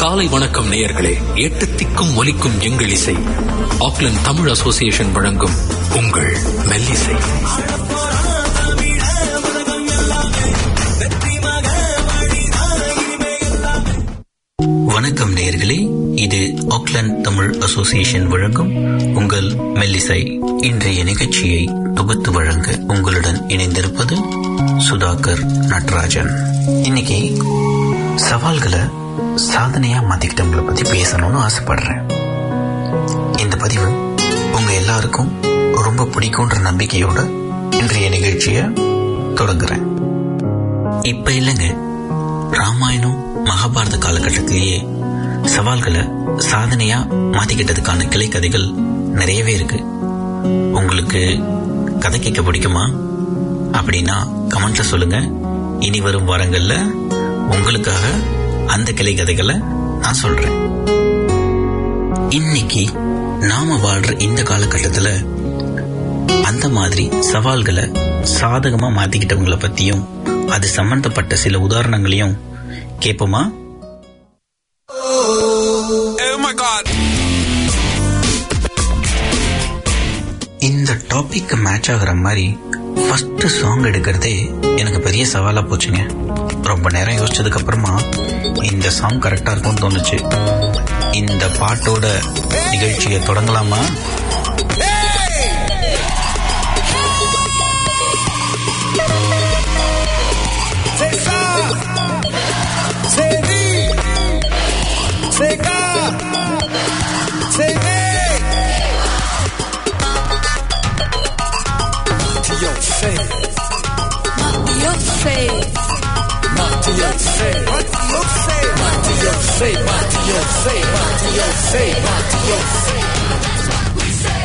காலை வணக்கம் நேயர்களே எட்டு திக்கும் ஒலிக்கும் எங்கள் இசை ஆக்லண்ட் தமிழ் அசோசியேஷன் வழங்கும் உங்கள் மெல்லிசை வணக்கம் நேயர்களே இது ஆக்லாந்து தமிழ் அசோசியேஷன் வழங்கும் உங்கள் மெல்லிசை இன்றைய நிகழ்ச்சியை தொகுத்து வழங்க உங்களுடன் இணைந்திருப்பது சுதாகர் நடராஜன் இன்னைக்கு சவால்களை சாதனையா மாத்திக்கிட்டவங்களை பத்தி பேசணும்னு ஆசைப்படுறேன் இந்த பதிவு உங்க எல்லாருக்கும் ரொம்ப பிடிக்கும்ன்ற நம்பிக்கையோட இன்றைய நிகழ்ச்சியை தொடங்குறேன் இப்ப இல்லைங்க ராமாயணம் மகாபாரத காலகட்டத்திலேயே சவால்களை சாதனையா மாத்திக்கிட்டதுக்கான கிளை கதைகள் நிறையவே இருக்கு உங்களுக்கு கதை கேட்க பிடிக்குமா அப்படின்னா கமெண்ட்ல சொல்லுங்க இனி வரும் வாரங்கள்ல உங்களுக்காக அந்த கிளை கதைகளை நான் சொல்றேன் இன்னைக்கு நாம வாழ்ற இந்த காலகட்டத்துல அந்த மாதிரி சவால்களை சாதகமா மாத்திக்கிட்டவங்கள பத்தியும் அது சம்பந்தப்பட்ட சில உதாரணங்களையும் கேட்போமா Oh my god. இந்த டாபிக் மேட்ச் ஆகுற மாதிரி ஃபர்ஸ்ட் சாங் எடுக்கிறதே எனக்கு பெரிய சவாலா போச்சுங்க ரொம்ப நேரம் யோசிச்சதுக்கு அப்புறமா இந்த சாங் கரெக்டா இருக்கும்னு தோணுச்சு இந்த பாட்டோட நிகழ்ச்சியை தொடங்கலாமா C'est ça. C'est lui. C'est gars. C'est mec. Matteo say. Yo sé, Matteo say. Matteo say. Matteo say. Matteo say. Matteo say. Matteo say.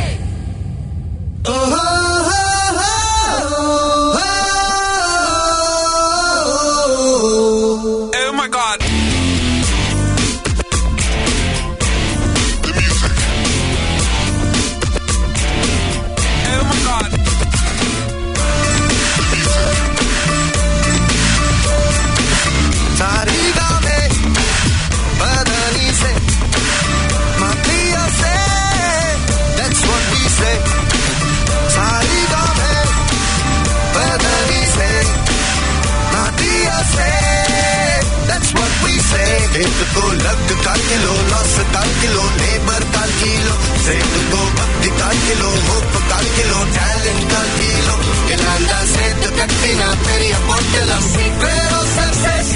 Oh my god. Oh my god. सारिगा में बदनी से मतिया से that's what we say सारिगा में बदनी से मतिया से that's what we say एक को लग का किलो लॉस का किलो लेबर का किलो सेठ को भक्ति का किलो होप का किलो टैलेंट का किलो किलांदा सेठ कट्टिना பெரிய பொட்டலம் secret of success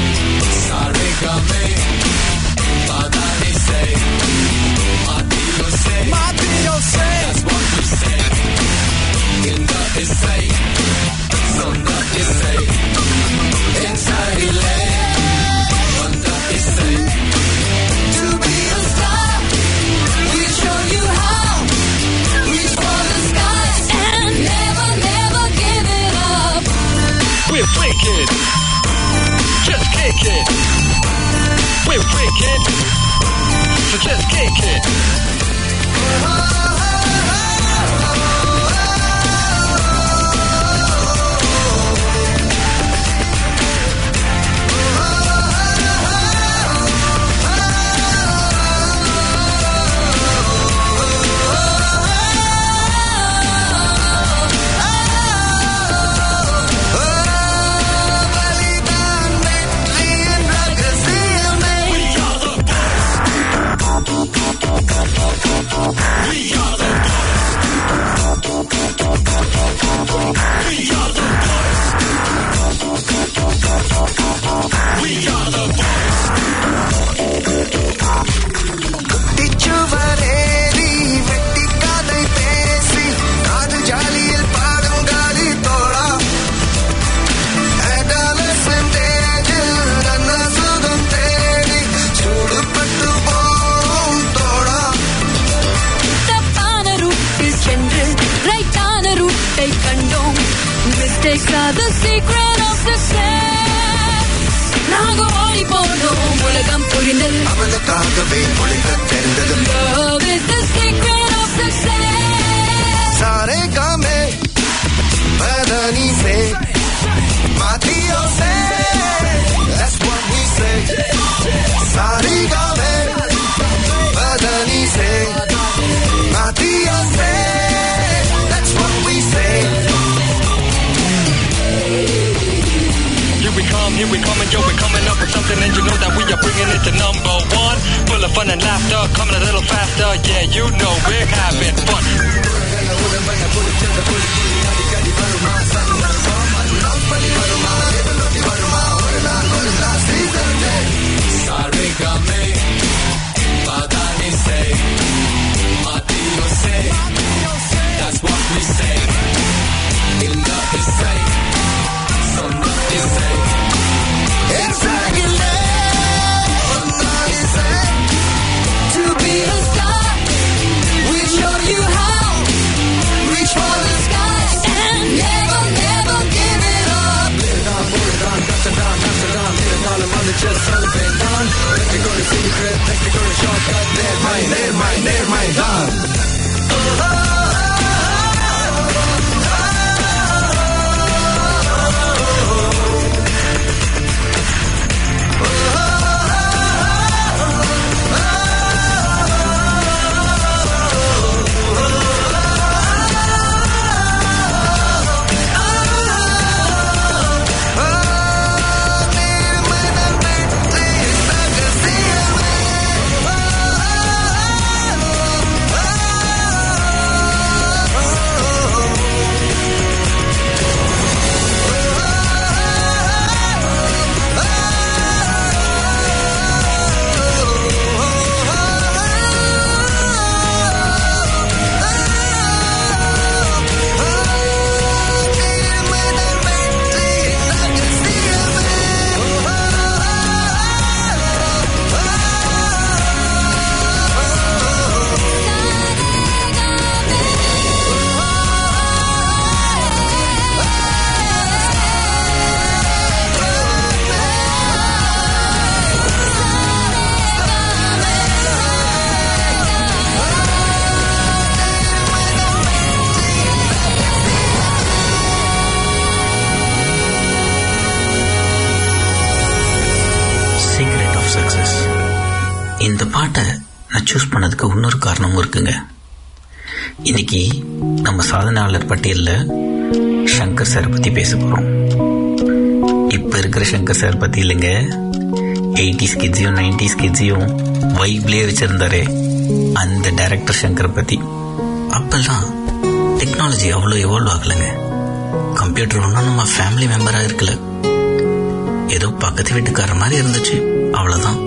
Matteo say. That's what we say. In the essay. On the essay. Inside Elaine. On the essay. to be a star. We show you how. Reach for the skies and never, never give it up. We're wicked. Just kick it. We're wicked. So just kick it. பலிதான் வெற்றியின் ரகசியமே திச்சுவரேறி வெட்டி கதை பேசி காது ஜாலியில் பாடும் காலி தோழா adolescent age-ல் நல்ல சுகம் தேடி சூடுபட்டு போகும் தோழா தப்பான ரூட்டில் சென்று ரைட்டான ரூட்டை கண்டோம் mistakes are the secret of success நாங்க ஓடி போனோம் உலகம் புரிந்தது அவனுக்காகவே ஒளிக்க தெரிந்தது Love is the secret of success. सारे गामे बदनी से मातियों से That's what we say सारी गा Here we coming, yo, we're coming up with something, and you know that we are bringing it to number one. Full of fun and laughter, coming a little faster. Yeah, you know we're having fun. That's what we say. In the essay. So not essay. To be a star, we show you how. Reach for the skies and never, never give it up. Secret of success இந்த பாட்டை நான் choose பண்ணதுக்கு இன்னொரு காரணமும் இருக்குங்க இன்னைக்கு நம்ம சாதனையாளர் பட்டியலில் சங்கர் சார் பற்றி பேச போகிறோம் இப்போ இருக்கிற சங்கர் சார் பற்றி இல்லைங்க எயிட்டிஸ் கிட்ஸையும் நைன்டிஸ் கிட்ஸையும் வைப்லேயே வச்சுருந்தாரு அந்த டைரக்டர் சங்கர் பற்றி அப்பெல்லாம் டெக்னாலஜி அவ்வளோ எவால்வ் ஆகலைங்க கம்ப்யூட்டர் ஒன்றும் நம்ம ஃபேமிலி மெம்பராக இருக்கல ஏதோ பக்கத்து வீட்டுக்கார மாதிரி இருந்துச்சு அவ்வளவுதான்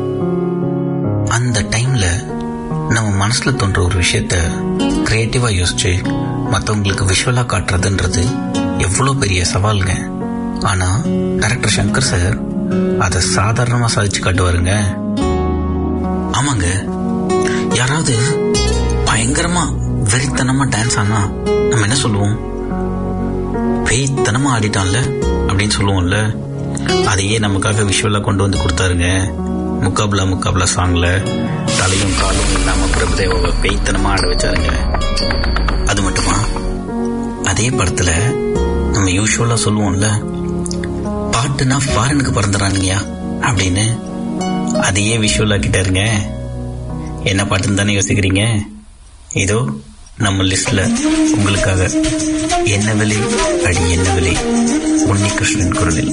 அந்த டைம்ல நம்ம மனசுல தோன்ற ஒரு விஷயத்த கிரியேட்டிவா யோசிச்சு மத்தவங்களுக்கு விஷுவலா காட்டுறதுன்றது எவ்வளவு பெரிய சவாலுங்க ஆனா டைரக்டர் சங்கர் சார் அதை சாதாரணமா சாதிச்சு காட்டுவாருங்க ஆமாங்க யாராவது பயங்கரமா வெறித்தனமா டான்ஸ் ஆனா நம்ம என்ன சொல்லுவோம் பேய்த்தனமா ஆடிட்டான்ல அப்படின்னு சொல்லுவோம்ல அதையே நமக்காக விஷுவலா கொண்டு வந்து கொடுத்தாருங்க முக்காபுலா முக்காபுலா சாங்ல தலையும் காலும் இல்லாம பிரபுதேவாவை பேய்த்தனமா ஆட வச்சாருங்க அது மட்டுமா அதே படத்துல நம்ம யூஸ்வலா சொல்லுவோம்ல பாட்டுனா ஃபாரினுக்கு பிறந்துறானுங்கயா அப்படின்னு அதையே விஷுவல் ஆக்கிட்டாருங்க என்ன பாட்டுன்னு தானே யோசிக்கிறீங்க இதோ நம்ம லிஸ்ட்ல உங்களுக்காக என்ன விலை அடி என்ன விலை உன்னிகிருஷ்ணன் குரலில்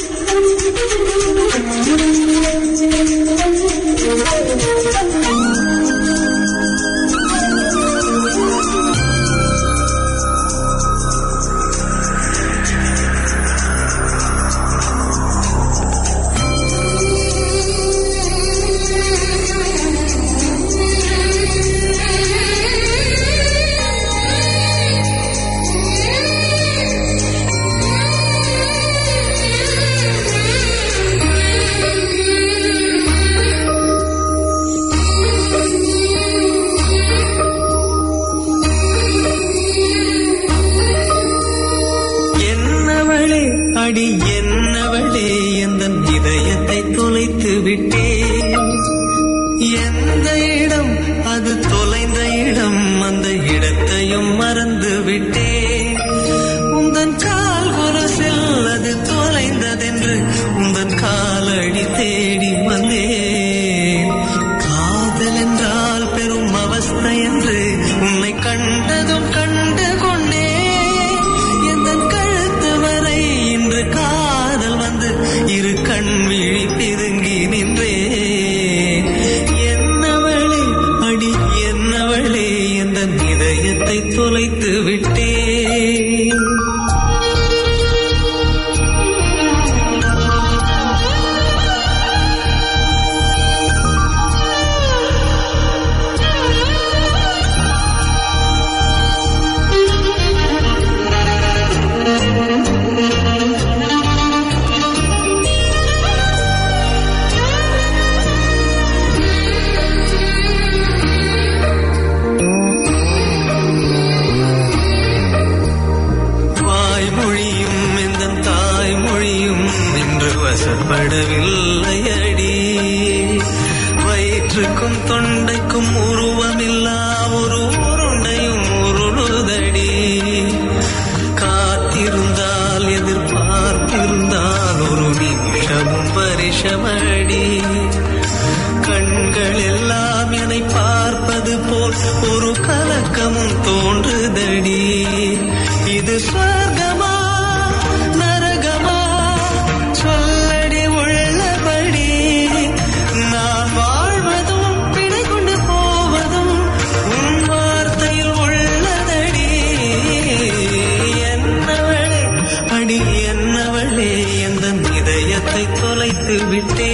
என்னவளே அடி என்னவளே எந்த இதயத்தை தொலைத்து விட்டேன் எந்த இடம் அது தொலைந்த இடம் அந்த இடத்தையும் மறந்து விட்டேன் உந்தன் கால் குரசில் அது தொலைந்ததென்று உந்தன் காலடி தேடி வந்தேன் காதல் என்றால் பெரும் அவஸ்தை என்று உன்னை கண்டதும் கண்டு கொண்டேன் எந்தன் கழுத்து வரை இன்று காதல் வந்து வசப்படவில்லை அடி வயிற்றுக்கும் தொண்டைக்கும் உருவமில்லா ஒரு உருண்டையும் உருளுதடி காத்திருந்தால் எதிர்பார்த்திருந்தால் ஒரு நிமிஷமும் பரிசமடி கண்கள் எல்லாம் என்னை பார்ப்பது போல் ஒரு கலக்கமும் தோன்றுதடி இது ஸ்வர்கமா நரகமா சொல்லடி உள்ளபடி நான் வாழ்வதும் பிழை கொண்டு போவதும் உன் வார்த்தையில் உள்ளதடி என்னவளே அடி என்னவளே எந்த இதயத்தை தொலைத்து விட்டே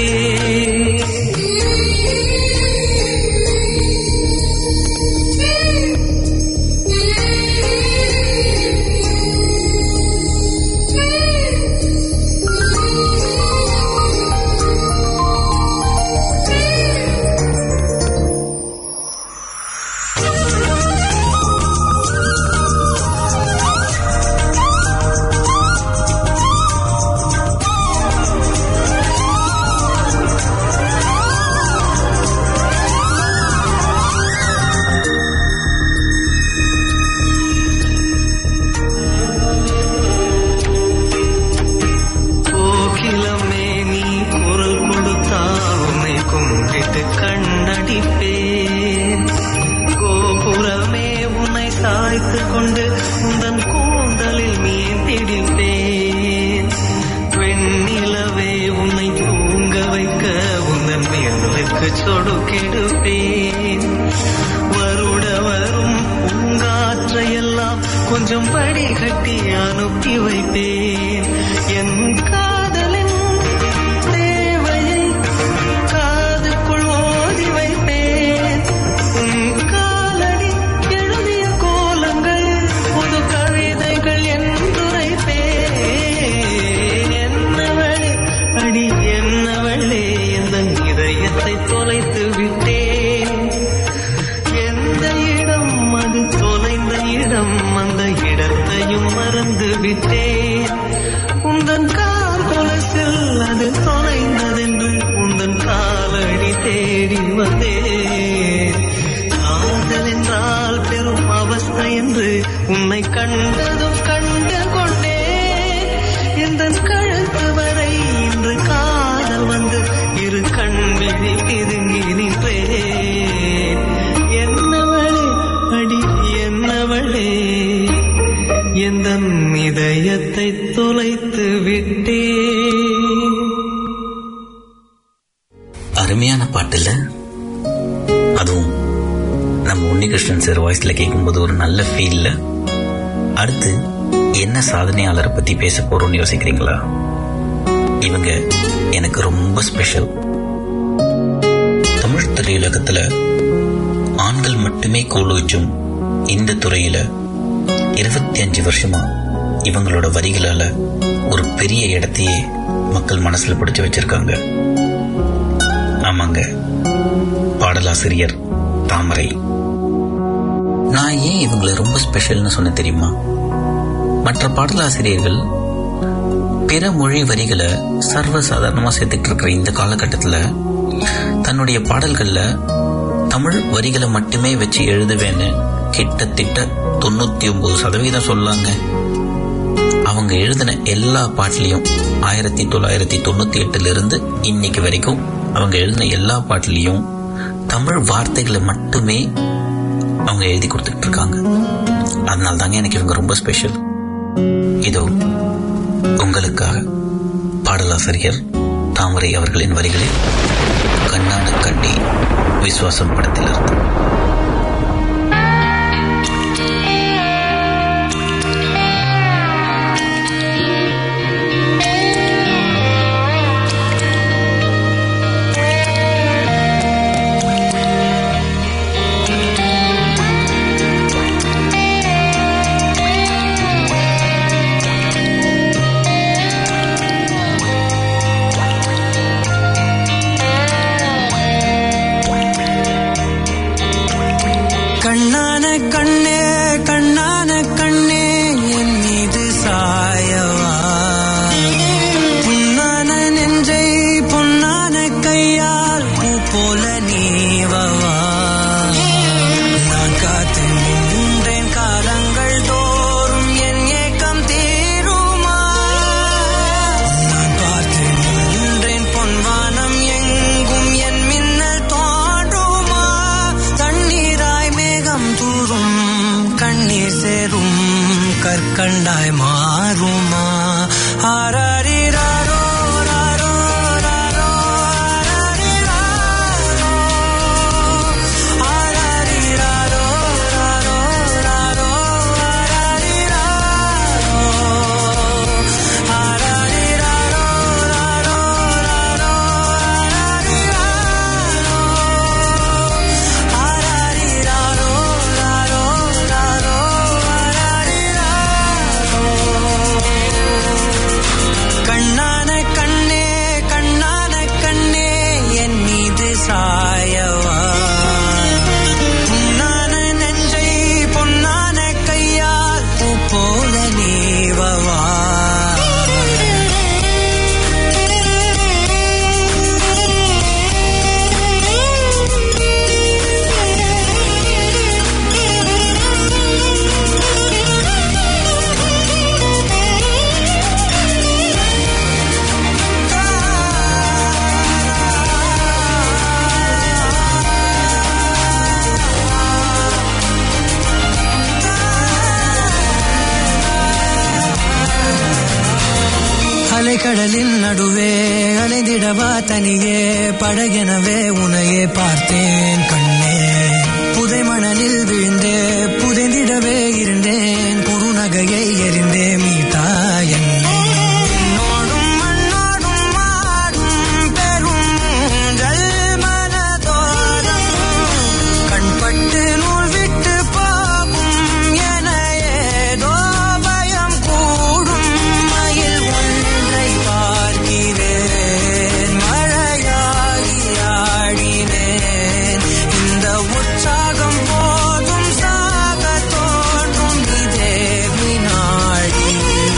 கோகிலமே நீ குரல் கொடுத்தால் உன்னை கும்பிட்டு கண்ணடிப்பேன் கோபுரமே உன்னை சாய்த்து கொண்டு உந்தன் கூந்தலில் மீன் பிடிப்பேன் வெண்ணிலவே உன்னை தூங்க வைக்க உந்தன் மேலுக்கு சொடுக்கெடுப்பேன் வருட வரும் பூங்காற்றையெல்லாம் கொஞ்சம் படிகட்டி அனுப்பி வைப்பேன் என் காதலின் தேவையை காதுக்குள் ஓதி வைப்பேன் உன் காலடி எழுதிய கோலங்கள் புது கவிதைகள் என்றுரைப்பேன் என்னவளே அடி என்னவளே எந்த இதயத்தை தொலைத்து விட்டேன் எந்த இடம் அது தொலைந்த இடம் அந்த இடத்தையும் மறந்து விட்டேன் உந்தன் கால் கொலசில் அது தொலைந்ததென்று உந்தன் காலடி தேடி வந்தேன் காதல் என்றால் பெரும் அவஸ்தை என்று உன்னை கண்டதும் கண்டு கொண்டேன் எந்த கழுத்து வரை இன்று காதல் வந்து இரு கண்விழி பிதுங்கி நின்றேன் என்னவளே அடி என்னவளே எந்த இதயத்தை தொலைத்து விட்டேன் அருமையான பாட்டுல அதுவும் நம்ம உன்னிகிருஷ்ணன் சார் வாய்ஸ்ல கேட்கும்போது ஒரு நல்ல ஃபீல்ல அடுத்து என்ன சாதனையாளரை பத்தி பேச போறோம்னு யோசிக்கிறீங்களா இவங்க எனக்கு ரொம்ப ஸ்பெஷல் தமிழ் திரையுலகத்துல ஆண்கள் மட்டுமே கோலோச்சும் இந்த துறையில இருபத்தி அஞ்சு வருஷமா இவங்களோட வரிகளால ஒரு பெரிய இடத்தையே மக்கள் மனசுல பிடிச்சு வச்சிருக்காங்க ஆமாங்க பாடலாசிரியர் தாமரை நான் ஏன் இவங்களை ரொம்ப ஸ்பெஷல்னு சொன்ன தெரியுமா மற்ற பாடலாசிரியர்கள் பிற மொழி வரிகளை சர்வசாதாரணமா சேர்த்துட்டு இருக்கிற இந்த காலகட்டத்தில் தன்னுடைய பாடல்கள்ல தமிழ் வரிகளை மட்டுமே வச்சு எழுதுவேன்னு கிட்டத்தட்ட தொண்ணூத்தி ஒன்பது சதவீதம் சொல்லாங்க அவங்க எழுதின எல்லா பாட்டுலையும் ஆயிரத்தி தொள்ளாயிரத்தி தொண்ணூத்தி எட்டுல இருந்து இன்னைக்கு வரைக்கும் அவங்க எழுதின எல்லா பாட்டுலையும் தமிழ் வார்த்தைகளை மட்டுமே அவங்க எழுதி கொடுத்துட்டு இருக்காங்க அதனால தாங்க எனக்கு இவங்க ரொம்ப ஸ்பெஷல் இதோ உங்களுக்காக பாடலாசிரியர் தாமரை அவர்களின் வரிகளில் கண்ணான கண்டி விசுவாசம் படத்திலிருந்து Thank கண்டாய் மாறுமா ஆராரிராரோ ராரோ ராரோ ஆராரிராரோ ஆராரிராரோ ராரோ ராரோ ஆராரிராரோ ஆராரிராரோ ராரோ ராரோ ஆராரிராரோ ராரோ ராரோ கண்ணான கண்ணே கண்ணான கண்ணே என் மீது சாயவா புண்ணான நெஞ்சை பொன்னான கையால் பூ போல நீவவா அலைக்கடலின் நடுவே அலைந்திடவா தனியே படகெனவே உனையே பார்த்தேன் கண்ணே புதை மணலில் விழுந்தே புதைந்திடவே இருந்தேன் குறுநகையை எறிந்தே மீட்டா என்னை உன்னோடும் மண்ணோடும் மாடும் பெரும் ஊஞ்சல் மனதோரம் கண்பட்டு நூல் விட்டு போகும் என ஏதோ பயம் கூடும் மயில் ஒன்றை பார்க்கிறேன் மழையாகி ஆடினேன் இந்த உற்சாகம் போதும் சாக தோன்றும் இதே வினாடி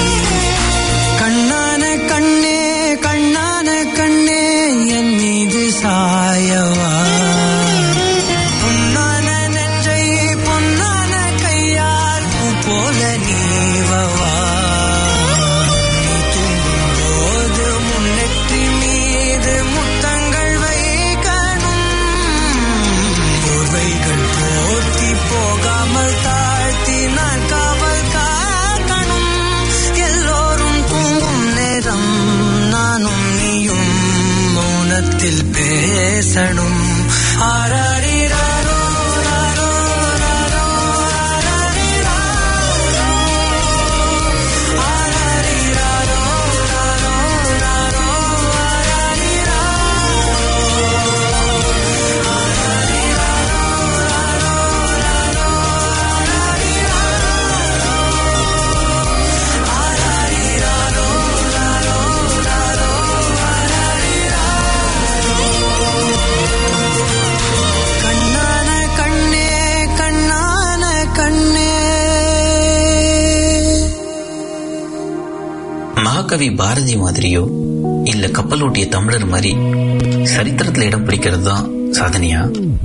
கண்ணான கண்ணே கண்ணான கண்ணே என் மீது சாயவா பொன்னான நெஞ்சை பொன்னான கையால் பூ போல நீவவா நீ தூங்கும் போது முன்னெற்றி மீது முத்தங்கள் வைக்கணும் போர்வைகள் போர்த்தி போகாமல் தாழ்த்தி நான் காவல் காக்கணும் எல்லோரும் தூங்கும் நேரம் நானும் நீயும் மௌனத்தில் பேசணும் ஆராரிராரோ ராரோ ராரோ ஆராரிராரோ ராரோ ராரோ கண்ணான கண்ணே கண்ணான கண்ணே மகாகவி பாரதி மாதிரியோ இல்ல கப்பலோட்டிய தமிழர் மாதிரி சரித்திரத்துல இடம் பிடிக்கிறது தான் சாதனையா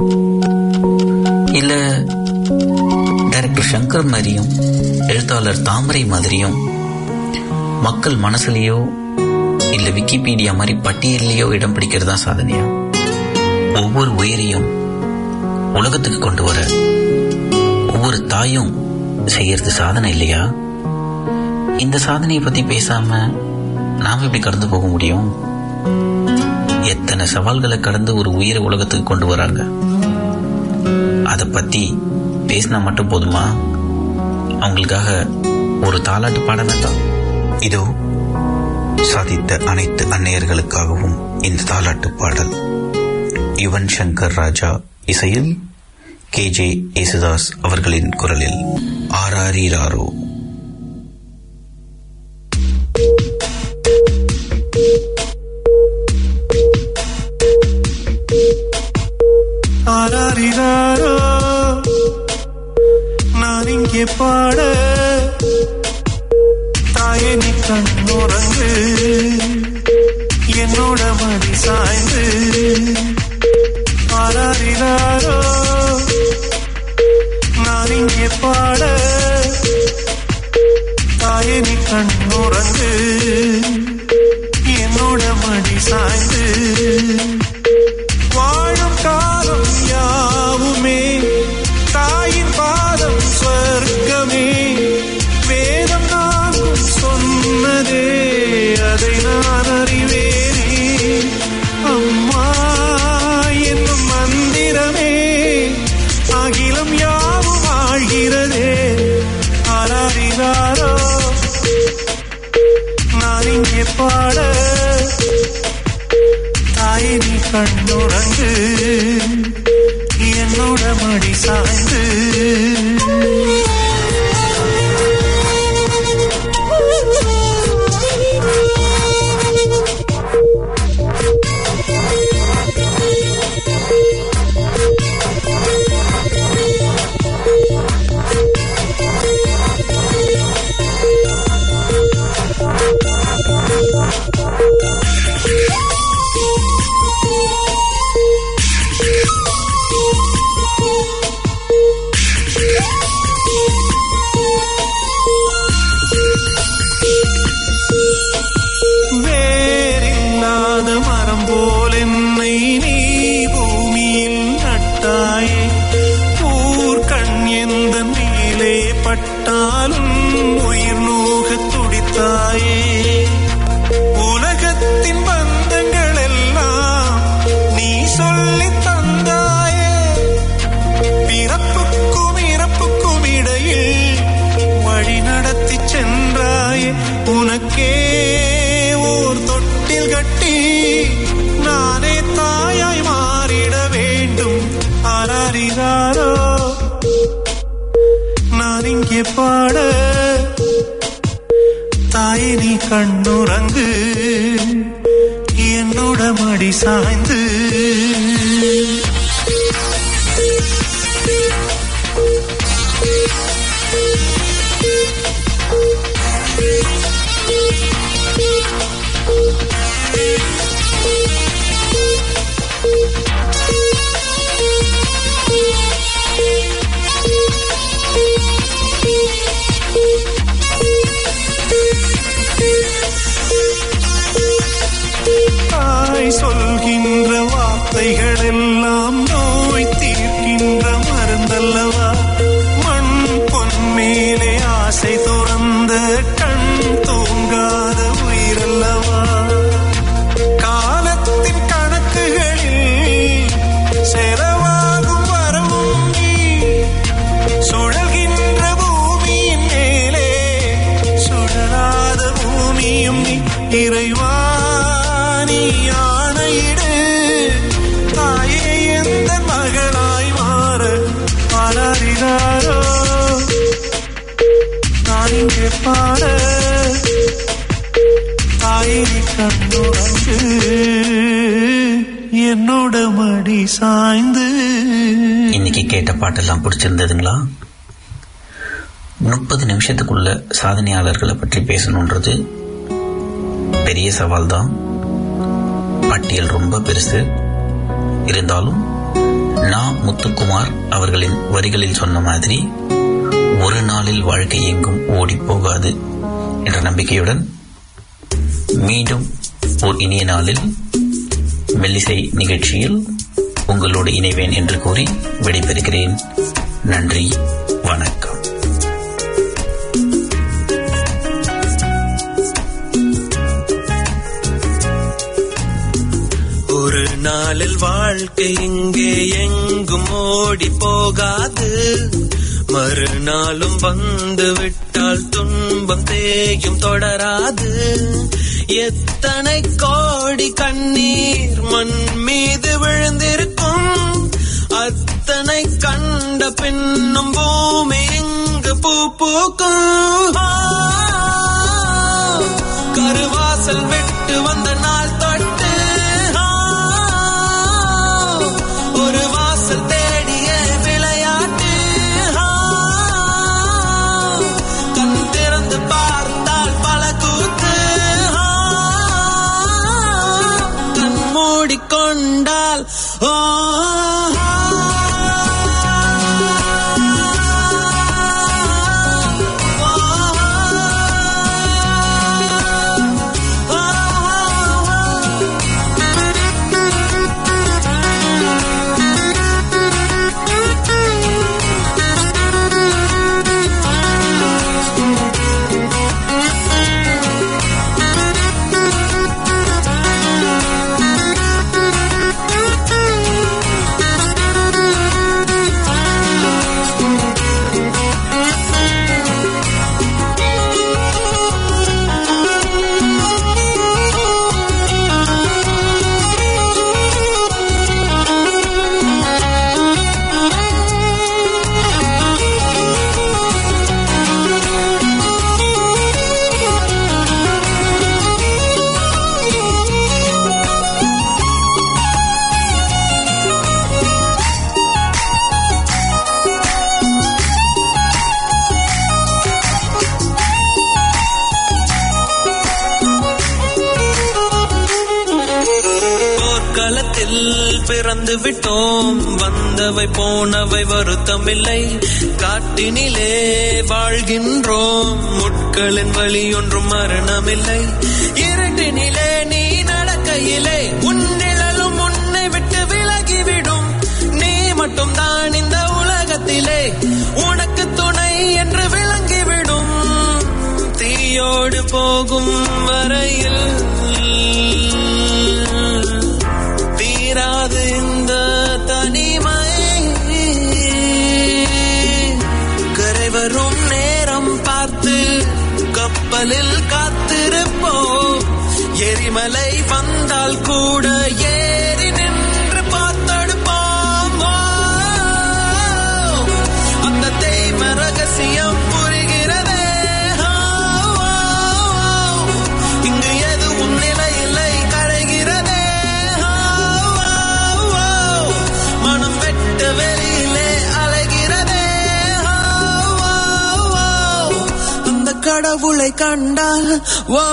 இல்ல டைரக்டர் சங்கர் மாதிரியும் எழுத்தாளர் தாமரை மாதிரியும் மக்கள் மனசுலயோ இல்ல விக்கிபீடியா மாதிரி பட்டியலையோ இடம் பிடிக்கிறது தான் சாதனையா ஒவ்வொரு உயிரையும் உலகத்துக்கு கொண்டு வர ஒவ்வொரு தாயும் செய்யறது சாதனை இல்லையா இந்த சாதனையை பத்தி பேசாம நாம எப்படி கடந்து போக முடியும் எத்தனை சவால்களை கடந்து ஒரு உயிரை உலகத்துக்கு கொண்டு வராங்க அதை பத்தி பேசினா மட்டும் போதுமா அவங்களுக்காக ஒரு தாலாட்டு பாட வேண்டாம் இதோ சாதித்த அனைத்து அன்னையர்களுக்காகவும் இந்த தாலாட்டு பாடல் யுவன் சங்கர் ராஜா இசையில் கே ஜே யேசுதாஸ் அவர்களின் குரலில் ஆராரிராரோ ஆராரிராரோ நான் இங்கே பாட தாயே நீ கண்ணுறங்கு என்னோட மடி சாய்ந்து ஆராரிராரோ நான் இங்கே பாட தாயே நீ கண்ணுறங்கு என்னோட மடி சாய்ந்து வாழும் காலம் யாவுமே தாயின் பாதம் சொர்க்கமே வேதம் கண்ணுறங்கு என்னோட மடி சாய்ந்து வேறில்லாத மரம் போல் என்னை நீ பூமியில் நட்டாயே ஊர்கண் எந்த மேலே பட்டாலும் உயிர் நோகத் துடித்தாயே உலகத்தின் பந்தங்கள் எல்லாம் நீ சொல்லித் தந்தாயே பிறப்புக்கும் இறப்புக்கும் இடையில் வழி நடத்தி சென்றாயே உனக்கே ஓர் தொட்டில் கட்டி நானே தாயாய் மாறிட வேண்டும் ஆராரிராரோ நான் இங்கே பாட தாயே நீ கண்ணுறங்கு என்னோட மடி சாய்ந்து தாய் சொல்கின்ற வார்த்தைகள் எல்லாம் நோய் தீர்க்கின்ற மருந்தல்லவா மண் பொன் மேலே ஆசை துறந்த கண் தூங்காத உயிரல்லவா காலத்தின் கணக்குகளில் செலவாகும் வரவும் நீ சுழல்கின்ற பூமியின் மேலே சுழலாத பூமியும் நீ இறைவா நீ ஆணையிடு தாயே எந்த மகளாய் மாற பாராரினாரோ நான் இங்கே பாட தாயை நீ கண்ணுறங்கு என்னோட மடி சாய்ந்து இன்னைக்கு கேட்ட பாட்டெல்லாம் பிடிச்சிருந்ததுங்களா முப்பது நிமிஷத்துக்குள்ள சாதனையாளர்களை பற்றி பேசணுன்றது பெரிய சவால் தான் பட்டியல் ரொம்ப பெருசு இருந்தாலும் நான் முத்துக்குமார் அவர்களின் வரிகளில் சொன்ன மாதிரி ஒரு நாளில் வாழ்க்கை எங்கும் ஓடி போகாது என்ற நம்பிக்கையுடன் மீண்டும் ஒரு இனிய நாளில் மெல்லிசை நிகழ்ச்சியில் உங்களோடு இணைவேன் என்று கூறி விடைபெறுகிறேன் நன்றி வணக்கம் ஒரு நாளில் வாழ்க்கை இங்கே எங்கும் ஓடி போகாது மறுநாளும் வந்து விட்டால் துன்பம் தேயும் தொடராது எத்தனை கோடி கண்ணீர் மண் மீது விழுந்திருக்கும் அத்தனை கண்ட பின்னும் பூமி இங்கு பூ பூக்கும் ஆ, கருவாசல் விட்டு வந்த நாள் தொட்டு ஆ, ஒரு வாசல் தேடிய விளையாட்டு ஆ, கண் திறந்து பார்த்தால் பல கூத்து ஆ, கண் மூடிக்கொண்டால் ஓ போர்க்களத்தில் பிறந்து விட்டோம் வந்தவை போனவை வருத்தமில்லை காட்டினிலே வாழ்கின்றோம் முட்களின் வழி ஒன்றும் மரணமில்லை இருட்டினிலே நீ நடக்கையிலே உன் நிழலும் உன்னை விட்டு விலகிவிடும் நீ மட்டும் தான் இந்த உலகத்திலே உனக்கு துணை என்று விளங்கிவிடும் தீயோடு போகும் வரையில் தீராது இந்த தனிமை கரை வரும் நேரம் பார்த்து கப்பலில் காத்திருப்போம் எரிமலை வந்தால் கூட ஏறி நின்று பார்த்தெடுப்போம் ஓ, அந்த தெய்வ ரகசியம் புரிகிறதே ஓ, ஓ, ஓ. இங்கு எதுவும் நிலையில்லை கரைகிறதே ஓ, ஓ, ஓ. மனம் வெட்ட வெளியிலே அலைகிறதே ஓ, ஓ, ஓ. அந்த கடவுளை கண்டால் ஓ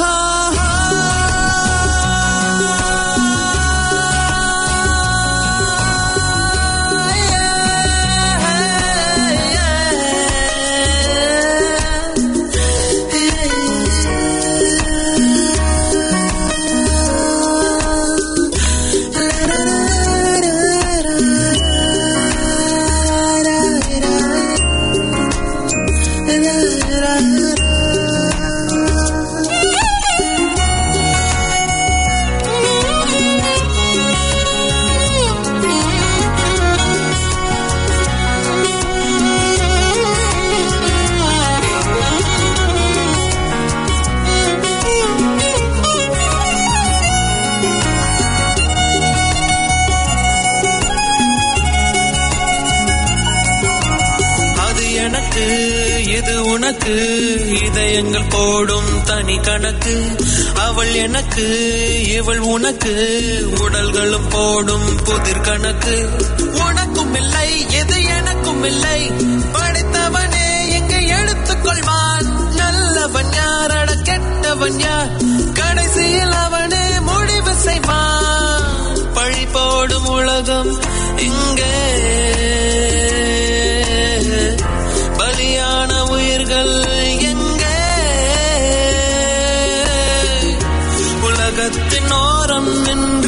அது எனக்கு இது உனக்கு இதயங்கள் போடும் தனி கணக்கு அவள் எனக்கு இவள் உனக்கு உடல்களும் போடும் புதிர் கணக்கு உனக்கும் இல்லை இது எனக்கும் இல்லை படித்தவனே இங்கு எடுத்துக்கொள்வான் நல்லவன் யாரட கெட்டவன் யார் கடைசியில் அவனே முடிவு செய்வான் பழி போடும் உலகம் இங்கே பலியான உயிர்கள் எங்கே உலகத்தின் ஓரம் நின்று